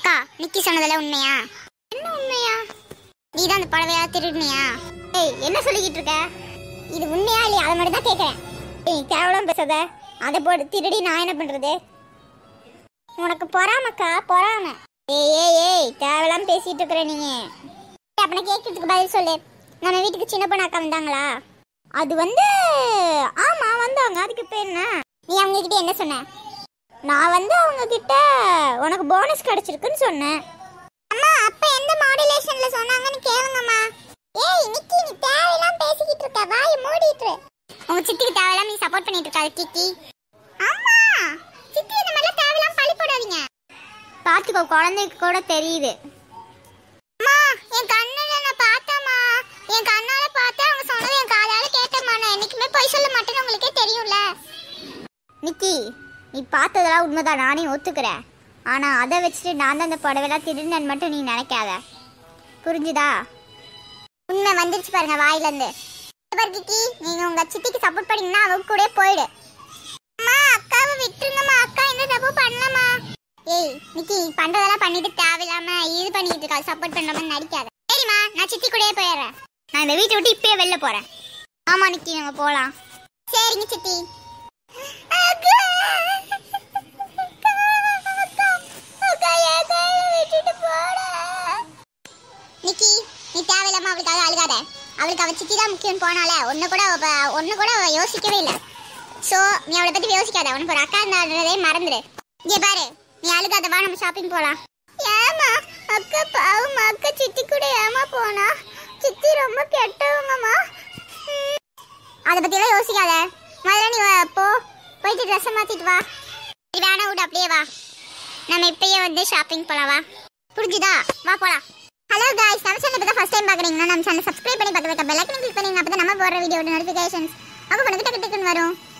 அக்கா நிக்கி சொன்னதெல்லாம் உண்மையா என்ன உண்மையா நீ தான் அந்த புடவையா திருடுனியா ஏய் என்ன சொல்லிக்கிட்டு இருக்க இது உண்மையா இல்லையா அதை மட்டும் தான் கேட்குறேன் ஏய் கேவலம் பேசாத அதை போட்டு திருடி நான் என்ன பண்றது உனக்கு பொறாமக்கா பொறாம ஏய் ஏய் ஏய் தேவையில்லாம பேசிட்டு இருக்கிற நீங்க அப்பனா கேட்கறதுக்கு பதில் சொல்லு நம்ம வீட்டுக்கு சின்ன பொண்ணு அக்கா வந்தாங்களா அது வந்து ஆமா வந்தாங்க அதுக்கு பேர் என்ன நீ அவங்க கிட்ட என்ன சொன்ன நான் வந்து அவங்க கிட்ட உனக்கு போனஸ் கிடைச்சிருக்குன்னு சொன்னேன் அம்மா அப்ப எந்த மாடுலேஷன்ல சொன்னாங்கன்னு கேளுங்கம்மா ஏய் நிக்கி நீ தேவையில்லாம பேசிக்கிட்டு இருக்க வாயை மூடிட்டு உங்க சித்திக்கு தேவையில்லாம நீ சப்போர்ட் பண்ணிட்டு இருக்காது கிக்கி அம்மா சித்தி இந்த மாதிரிலாம் தேவையில்லாம பழி போடாதீங்க பாத்துக்கோ குழந்தைக்கு கூட தெரியுது அம்மா என் கண்ணுல நான் பார்த்தேம்மா என் கண்ணால பார்த்தேன் அவங்க சொன்னது என் காதால கேட்டேம்மா நான் என்னைக்குமே பொய் சொல்ல மாட்டேன்னு உங்களுக்கே தெரியும்ல நிக்கி நீ பார்த்ததெல்லாம் உண்மைதான் நானே ஒத்துக்கிறேன் ஆனா அதை வச்சுட்டு நான் தான் அந்த புடவைலாம் திருநன் மட்டும் நீ நினைக்காத புரிஞ்சுதா உண்மை வந்துருச்சு பாருங்க வாயில இருந்து பாரு கிக்கி நீங்க உங்க சித்திக்கு சப்போர்ட் பண்ணீங்கன்னா அவங்க கூட போயிடு அம்மா அக்காவை விட்டுருங்கம்மா அக்கா என்ன தப்பு பண்ணலமா ஏய் நிக்கி நீ பண்றதெல்லாம் பண்ணிட்டு தேவையில்லாம இது பண்ணிட்டு இருக்கா சப்போர்ட் பண்ற மாதிரி நடிக்காத சரிம்மா நான் சித்தி கூடயே போயிடுறேன் நான் இந்த வீட்டை விட்டு இப்பயே வெளில போறேன் ஆமா நிக்கி நம்ம போலாம் சரிங்க சித்தி அக்கா நிக்கி நீ தேவையில்லாம அவளுக்காக அழுகாத அவளுக்கு அவ சித்தி தான் முக்கியம் போனால ஒன்னு கூட அவ ஒன்னு கூட அவ யோசிக்கவே இல்லை சோ நீ அவளை பத்தி யோசிக்காத உனக்கு ஒரு அக்கா இருந்தாலே மறந்துடு இங்க பாரு நீ அழுகாத வா நம்ம ஷாப்பிங் போலாம் ஏமா அக்கா பாவம் அக்கா சித்தி கூட ஏமா போனா சித்தி ரொம்ப கெட்டவங்கம்மா அதை பத்தி எல்லாம் யோசிக்காத முதல்ல நீ வா, போ போயிட்டு ட்ரெஸ் மாத்திட்டு வா சரி வேணா விடு அப்படியே வா நம்ம இப்பயே வந்து ஷாப்பிங் போலாம் வா புரிஞ்சுதா வா போலாம் ஹலோ காய்ஸ் நம்ம சேனல் இப்போ ஃபர்ஸ்ட் டைம் பார்க்குறீங்கன்னா நம்ம சேனல் சப்ஸ்கிரைப் பண்ணி பக்கத்துல பெல் ஐக்கன் கிளிக் பண்ணீங்க அப்போ நம்ம போடுற வீடியோட நோட்டிஃபிகேஷன்ஸ் அப்போ உனக்கு டக்கு டக்குன்னு வரும்